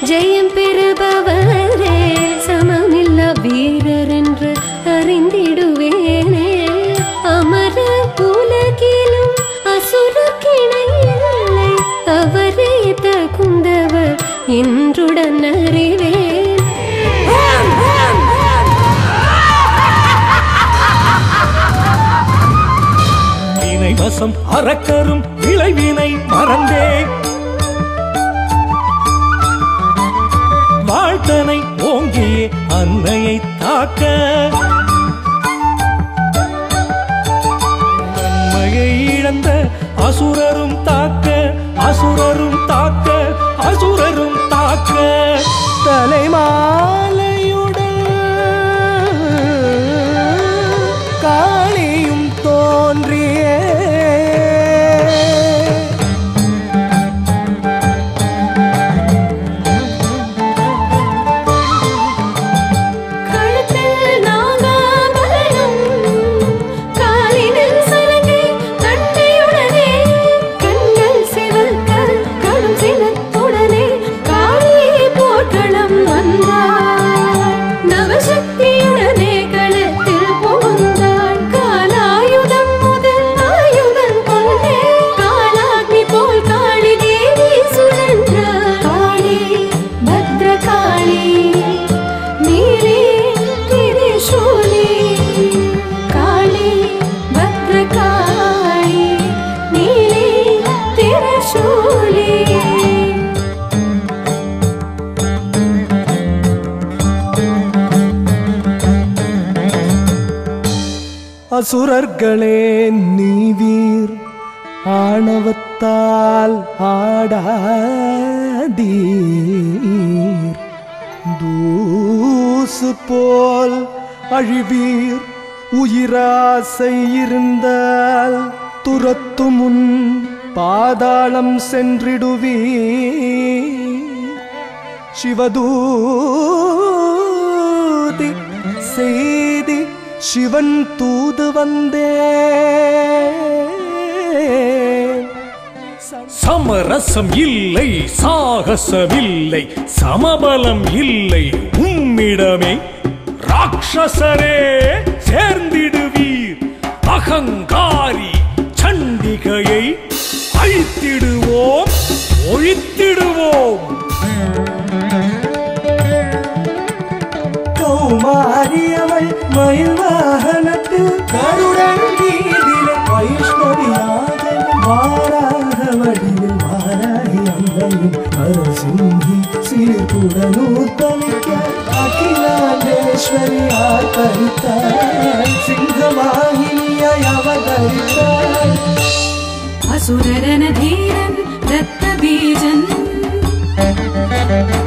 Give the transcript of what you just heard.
ஜெயம் பெறுபவரே சமமில்ல வீரர் என்று அறிந்திடுவேனே அமர உலகிலும் அசுரக்கிணையில்லை அவரே தகுந்தவர் என்றுடன் அறிவேன் வினை வசம் அறக்கரும் விளைவினை மறந்தே வாழ்த்தனை ஓங்கியே அன்னையை தாக்க நன்மையை இழந்த அசுரரும் தாக்க அசுரரும் தாக்க அசுரரும் தாக்க தலைமாலையுடன் காளியும் தோன்றியே கழுத்தில் நாகாபரணம், காலினில் சலங்கை, கண்டையுடனே, கண்கள் சிவக்க, கடும் சினத்துடனே, காளியே போர்க்களம் வந்தாள். நவசக்தியுடனே களத்தில் புகுந்தாள். காலாயுதம் முதல் ஆயுதம் கொண்டே, காலாக்னி போல் காளி தேவி சுழன்றாள். காளி, பத்ரகாளி நீரே திரிசூலி காளி பத்ரகாளி நீரே திரிசூலி அசுரர்களே நீவீர் ஆணவத்தால் ஆடாதீர் தூசு போல் அழிவீர் உயிராசை இருந்தால் துரத்து முன் பாதாளம் சென்றிடுவீர் சிவதூதி செய்தி சிவன் தூது வந்தே சமரசம் இல்லை சாகசமில்லை சமபலம் இல்லை உம்மிடமே ராட்சசரே சேர்ந்திடுவீர் அகங்காரி சண்டிகையை அழித்திடுவோம் ஒழித்திடுவோம் கௌமாரியவள் மயில் வாகனத்தில் கருடன் வீதியிலே வைஷ்ணவியாக வாராக வடிவில் வாராகி அம்மையும் அரசிங்கி சீர்குடனூர் பலிக்க அகிலாண்டேஸ்வரியார் பறித்தாள் சிங்கவாகினியாய் அவதரித்தாள் அசுரரன தீரன் ரத்த பீஜன்